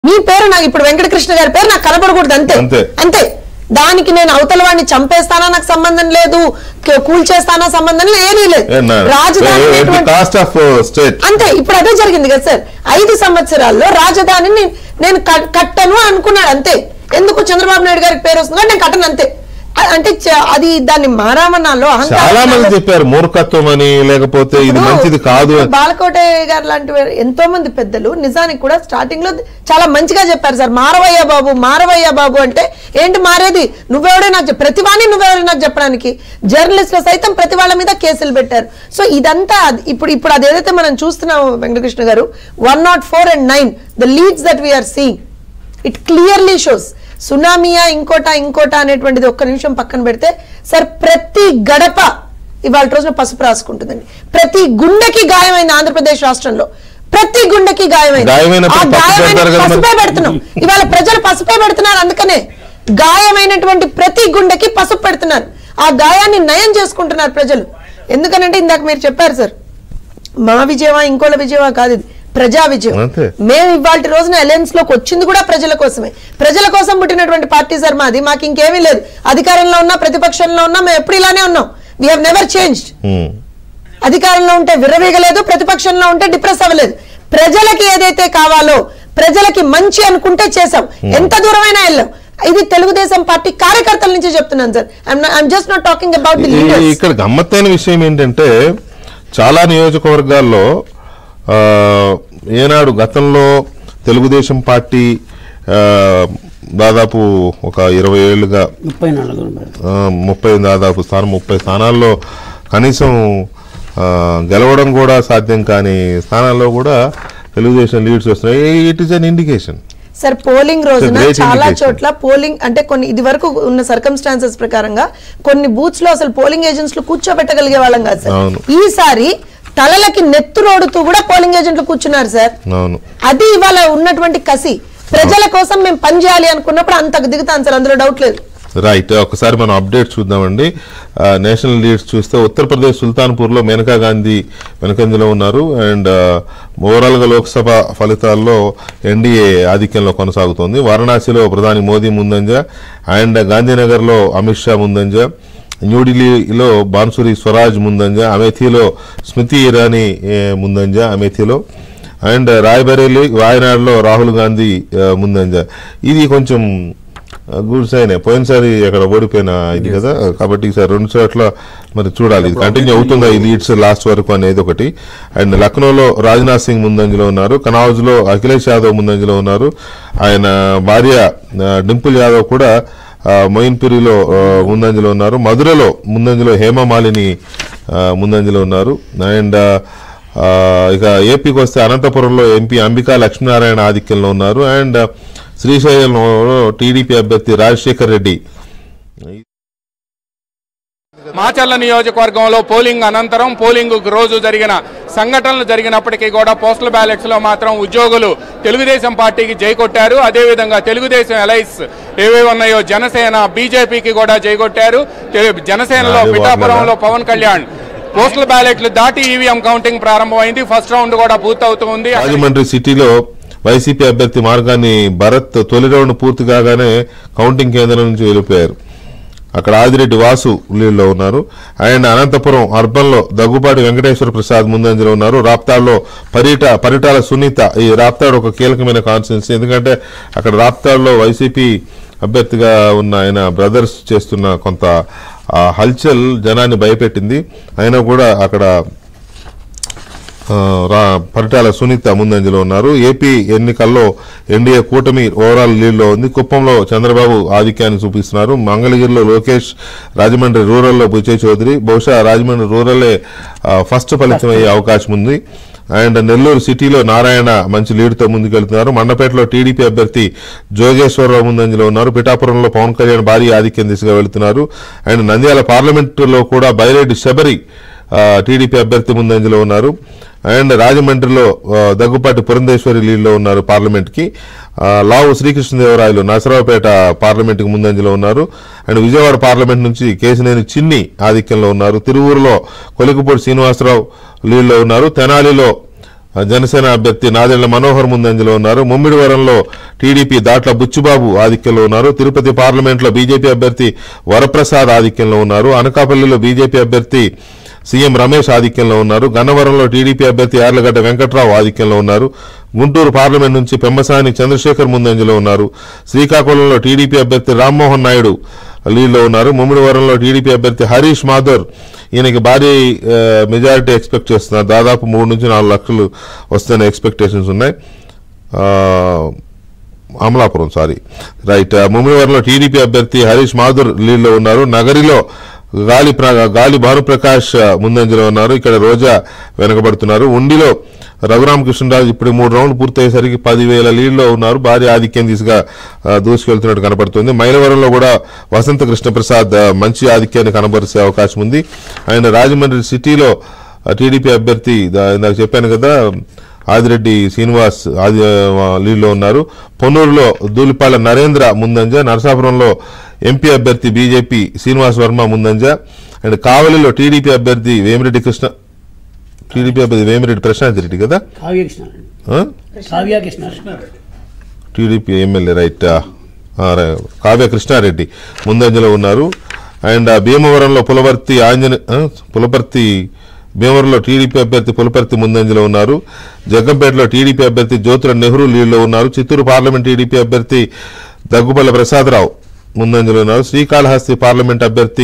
మీ పేరు నాకు ఇప్పుడు వెంకటకృష్ణ గారి పేరు నాకు కనపడకూడదు అంతే అంతే. అంతే దానికి నేను అవతల వాడిని చంపేస్తానా నాకు సంబంధం లేదు క- కూల్చేస్తానా సంబంధం లేదు ఏమీ లేదు రాజధాని అనేటువంటి- కాస్ట్ ఆఫ్ స్టేట్ అంతే ఇప్పుడు అదే జరిగింది కదా సార్ ఐదు సంవత్సరాల్లో రాజధానిని నేను క- కట్టను అనుకున్నాడు అంతే ఎందుకు చంద్రబాబు నాయుడు గారికి పేరు వస్తుంది నేను కట్టను అంతే అ- అంటే చ- అది దాన్ని మారామన్నాలో చాలా మంది అహంకారం చెప్పారు మూర్ఖత్వం అని లేకపోతే ఇది ఇప్పుడు మంచిది కాదు అని. బాలకోటయ్య గారు లాంటి వారు ఎంతో మంది పెద్దలు నిజానికి కూడా స్టార్టింగ్ లో చాలా మంచిగా చెప్పారు సార్ మారవయ్య బాబు మారవయ్య బాబు అంటే ఏంటి మారేది నువ్వెవడే నాకు చెప్- ప్రతివాణి నువ్వెవడే నాకు చెప్పడానికి జర్నలిస్టులు సైతం ప్రతి వాళ్ళ మీద కేసులు పెట్టారు సో ఇదంతా అది- ఇప్పుడు ఇప్పుడు అది ఏదైతే మనం చూస్తున్నాం Venkatakrishna garu one not four and nine the leads that we are seeing it clearly shows సునామియా ఇంకోట ఇంకోట అనేటువంటిది ఒక్క నిమిషం పక్కన పెడితే సార్ ప్రతి గడప ఇవాళ రోజున పసుపు రాసుకుంటుందండి ప్రతి గుండెకి గాయమైంది ఆంధ్రప్రదేశ్ రాష్ట్రంలో ప్రతి గుండెకి గాయమైంది గాయమైనప్పుడు ఆ పసుపు గాయమైన పెడతారు కదా మరి. పసుపే పెడుతున్నాం ఇవాళ ప్రజలు పసుపే పెడుతున్నారు అందుకనే గాయమైనటువంటి ప్రతి గుండెకి పసుపు పెడుతున్నారు ఆ గాయాన్ని నయం చేసుకుంటున్నారు ప్రజలు ఎందుకనంటే ఇందాక మీరు చెప్పారు సార్ మా విజయమా ఇంకోళ్ళ విజయమా కాదు ఇది ప్రజా విజయం అంతే. మేము ఇవాళ రోజున అలయన్స్ లోకి వచ్చింది కూడా ప్రజల కోసమే ప్రజల కోసం పుట్టినటువంటి పార్టీ సార్ మాది మాకు ఇంకేమీ లేదు అధికారంలో ఉన్నా ప్రతిపక్షంలో ఉన్నా మేము ఎప్పుడు ఇలానే ఉన్నాం we have never changed um. అధికారంలో ఉంటే విర్రవీగలేదు ప్రతిపక్షంలో ఉంటే డిప్రెస్ అవ్వలేదు ప్రజలకి ఏదైతే కావాలో ప్రజలకి మంచి అనుకుంటే చేసాం ఎంత దూరమైనా వెళ్ళాం ఇది తెలుగుదేశం పార్టీ కార్యకర్తల నుంచి చెప్తున్నాను sir I'm just not talking about the ఈ- లీడర్స్ ఇక్కడ గమ్మత్తైన విషయం ఏంటంటే చాలా నియోజకవర్గాల్లో ఆ, ఏనాడు గతంలో తెలుగుదేశం పార్టీ ఆ, దాదాపు ఒక ఇరవై ఏళ్ళుగా ముప్పై నాలుగు ఆ, ముప్పై దాదాపు స్థానం ముప్పై స్థానాల్లో కనీసం ఆ, గెలవడం కూడా సాధ్యం కాని స్థానాల్లో కూడా తెలుగుదేశం లీడ్స్ వస్తున్నాయి it is an indication sir polling రోజున great చాలా indication. చోట్ల పోలింగ్ అంటే కొన్ని ఇది వరకు ఉన్న సర్కమ్స్టాన్సెస్ ప్రకారంగా కొన్ని బూత్స్ లో అసలు పోలింగ్ ఏజెంట్స్ లో కూర్చోబెట్టగలిగే వాళ్ళం కాదు సార్ అవును. ఈసారి తలలకి నెత్తురోడుతూ కూడా పోలింగ్ ఏజెంట్లు కూర్చున్నారు సార్ అవును అది ఇవాళ ఉన్నటువంటి కసి ప్రజల కోసం మేము పని చేయాలి అనుకున్నప్పుడు అంతకు దిగుతాను సార్ అందులో డౌట్ లేదు రైట్ ఒకసారి మనం అప్డేట్ చూద్దామండి ఆ, నేషనల్ లీడ్స్ చూస్తే ఉత్తరప్రదేశ్ సుల్తాన్పూర్లో మేనకా గాంధీ వెనకంజలో ఉన్నారు అండ్ ఆ, ఓవరాల్గా లోక్సభ ఫలితాల్లో ఎన్డీఏ ఆధిక్యంలో కొనసాగుతోంది వారణాసిలో ప్రధాని మోదీ ముందంజ అండ్ గాంధీనగర్లో అమిత్ షా ముందంజ న్యూఢిల్లీలో బాన్సురి స్వరాజ్ ముందంజ అమేథీలో స్మృతి ఇరానీ ఏ, ముందంజ అమేథీలో అండ్ రాయ్బరేలీ వాయనాడులో రాహుల్ గాంధీ ఆ, ముందంజ ఇది కొంచెం గుడ్ సైన్ పోయినసారి అక్కడ ఓడిపోయిన ఇది కదా కాబట్టి ఈసారి రెండు చోట్ల మరి చూడాలి ఇది కంటిన్యూ అవుతుందా ఈ లీడ్స్ లాస్ట్ వరకు అనేది ఒకటి అండ్ లక్నోలో రాజ్నాథ్ సింగ్ ముందంజలో ఉన్నారు కనౌజ్ లో అఖిలేష్ యాదవ్ ముందంజలో ఉన్నారు ఆయన భార్య ఆ, డింపుల్ యాదవ్ కూడా ఆ, మొయిన్పురిలో ఆ, ముందంజలో ఉన్నారు మధురలో ముందంజలో హేమమాలిని ఆ, ముందంజలో ఉన్నారు అండ్ ఆ, ఆ, ఇక ఏపీకి వస్తే అనంతపురంలో ఎంపీ అంబికా లక్ష్మీనారాయణ ఆధిక్యంలో ఉన్నారు అండ్ శ్రీశైలంలో టీడీపీ అభ్యర్థి రాజశేఖర్ రెడ్డి మాచర్ల నియోజకవర్గంలో పోలింగ్ అనంతరం పోలింగ్ రోజు జరిగిన సంఘటనలు జరిగినప్పటికీ కూడా పోస్టల్ బ్యాలెట్స్ లో మాత్రం ఉద్యోగులు తెలుగుదేశం పార్టీకి జై కొట్టారు అదేవిధంగా తెలుగుదేశం ఎలైన్స్ ఏవేవి ఉన్నాయో జనసేన బీజేపీకి కూడా జై కొట్టారు తెలు- జనసేనలో అదే పిఠాపురంలో పవన్ కళ్యాణ్ పోస్టల్ బ్యాలెట్లు దాటి ఈవీఎం కౌంటింగ్ ప్రారంభమైంది ఫస్ట్ రౌండ్ కూడా పూర్తవుతుంది రాజమండ్రి సిటీలో వైసీపీ అభ్యర్థి మార్గాన్ని భరత్ తొలి రౌండ్ పూర్తి కాగానే కౌంటింగ్ కేంద్రం నుంచి వెళ్ళిపోయారు అక్కడ ఆదిరెడ్డి వాసు లీడ్లో ఉన్నారు అండ్ అనంతపురం అర్బన్లో దగ్గుబాటి వెంకటేశ్వర ప్రసాద్ ముందంజలో ఉన్నారు రాప్తాడ్లో పరిట పరిటాల సునీత ఈ రాప్తాడ్ ఒక కీలకమైన కాన్స్టిట్యున్సీ ఎందుకంటే అక్కడ రాప్తాడ్లో వైసీపీ అభ్యర్థిగా ఉన్న ఆయన బ్రదర్స్ చేస్తున్న కొంత ఆ, హల్చల్ జనాన్ని భయపెట్టింది అయినా కూడా అక్కడ ఆ, రా పరిటాల సునీత ముందంజలో ఉన్నారు ఏపీ ఎన్నికల్లో ఎన్డీఏ కూటమి ఓవరాల్ లీడ్లో ఉంది కుప్పంలో చంద్రబాబు ఆధిక్యాన్ని చూపిస్తున్నారు మంగళగిరిలో లోకేష్ రాజమండ్రి రూరల్లో బుచ్చయ్య చౌదరి బహుశా రాజమండ్రి రూరలే ఆ, ఫస్ట్ ఫలితం అయ్యే అవకాశం ఉంది అండ్ నెల్లూరు సిటీలో నారాయణ మంచి లీడ్తో ముందుకెళ్తున్నారు మండపేటలో టీడీపీ అభ్యర్థి జోగేశ్వరరావు ముందంజలో ఉన్నారు పిఠాపురంలో పవన్ కళ్యాణ్ భారీ ఆధిక్యం దిశగా వెళుతున్నారు అండ్ నంద్యాల పార్లమెంటులో కూడా బైరెడ్డి శబరి ఆ, టీడీపీ అభ్యర్థి ముందంజలో ఉన్నారు అండ్ రాజమండ్రిలో ఆ, దగ్గుపాటి పురంధేశ్వరి లీడ్లో ఉన్నారు పార్లమెంట్కి ఆ, లావు శ్రీకృష్ణదేవరాయలు నసరావుపేట పార్లమెంట్కి ముందంజలో ఉన్నారు అండ్ విజయవాడ పార్లమెంట్ నుంచి కేసినేని చిన్ని ఆధిక్యంలో ఉన్నారు తిరువూరులో కొలికపూడి శ్రీనివాసరావు లీడ్లో ఉన్నారు తెనాలిలో ఆ, జనసేన అభ్యర్థి నాదెళ్ల మనోహర్ ముందంజలో ఉన్నారు ముమ్మిడివరంలో టీడీపీ దాట్ల బుచ్చిబాబు ఆధిక్యంలో ఉన్నారు తిరుపతి పార్లమెంట్లో బీజేపీ అభ్యర్థి వరప్రసాద్ ఆధిక్యంలో ఉన్నారు అనకాపల్లిలో బీజేపీ అభ్యర్థి సీఎం రమేష్ ఆధిక్యంలో ఉన్నారు గన్నవరంలో టీడీపీ అభ్యర్థి యార్లగడ్డ వెంకట్రావు ఆధిక్యంలో ఉన్నారు గుంటూరు పార్లమెంట్ నుంచి పెమ్మసాని చంద్రశేఖర్ ముందంజలో ఉన్నారు శ్రీకాకుళంలో టీడీపీ అభ్యర్థి రామ్మోహన్ నాయుడు లీడ్లో ఉన్నారు ముమ్మిడివరంలో టీడీపీ అభ్యర్థి హరీష్ మాధుర్ ఈయనకి భారీ ఆ, మెజారిటీ ఎక్స్పెక్ట్ చేస్తున్నారు దాదాపు మూడు నుంచి నాలుగు లక్షలు వస్తాయనే ఎక్స్పెక్టేషన్స్ ఉన్నాయి ఆ, అమలాపురం సారీ రైట్ ఆ, ముమ్మిడివరంలో టీడీపీ అభ్యర్థి హరీష్ మాధుర్ లీడ్లో ఉన్నారు నగరిలో గాలి ప్ర- గాలి భానుప్రకాష్ ఆ, ముందంజలో ఉన్నారు ఇక్కడ రోజా వెనకబడుతున్నారు ఉండిలో రఘురామకృష్ణరాజు ఇప్పుడు మూడు రౌండ్లు పూర్తయ్యేసరికి పదివేల లీడ్లో ఉన్నారు భారీ ఆధిక్యం దిశగా ఆ, దూసుకెళ్తున్నట్టు కనపడుతుంది మైలవరంలో కూడా వసంత కృష్ణప్రసాద్ ఆ, మంచి ఆధిక్యాన్ని కనబరిసే అవకాశం ఉంది ఆయన రాజమండ్రి సిటీలో ఆ, టీడీపీ అభ్యర్థి దా- ఇందాక చెప్పాను కదా ఆదిరెడ్డి శ్రీనివాస్ ఆది ఆ, లీడ్లో ఉన్నారు పొన్నూరులో దూలిపాల నరేంద్ర ముందంజ నరసాపురంలో ఎంపీ అభ్యర్థి బీజేపీ శ్రీనివాస్ వర్మ ముందంజ అండ్ కావలిలో టీడీపీ అభ్యర్థి వేమిరెడ్డి కృష్ణ టీడీపీ అభ్యర్థి వేమిరెడ్డి ప్రశాంత్ రెడ్డి కదా కావ్య కృష్ణారెడ్డి ఆ? Kavya Krishna Reddy TDP MLA right ఆ, ఆ, రై- కావ్య కృష్ణారెడ్డి ముందంజలో ఉన్నారు అండ్ ఆ, భీమవరంలో పులవర్తి ఆంజనే ఆ, పులపర్తి భీమవరంలో టీడీపీ అభ్యర్థి పులపర్తి ముందంజలో ఉన్నారు జగ్గంపేటలో టీడీపీ అభ్యర్థి జ్యోతుల నెహ్రూ లీడ్లో ఉన్నారు చిత్తూరు పార్లమెంట్ టీడీపీ అభ్యర్థి దగ్గుబల్ల ప్రసాదరావు ముందంజలో ఉన్నారు శ్రీకాళహస్తి పార్లమెంట్ అభ్యర్థి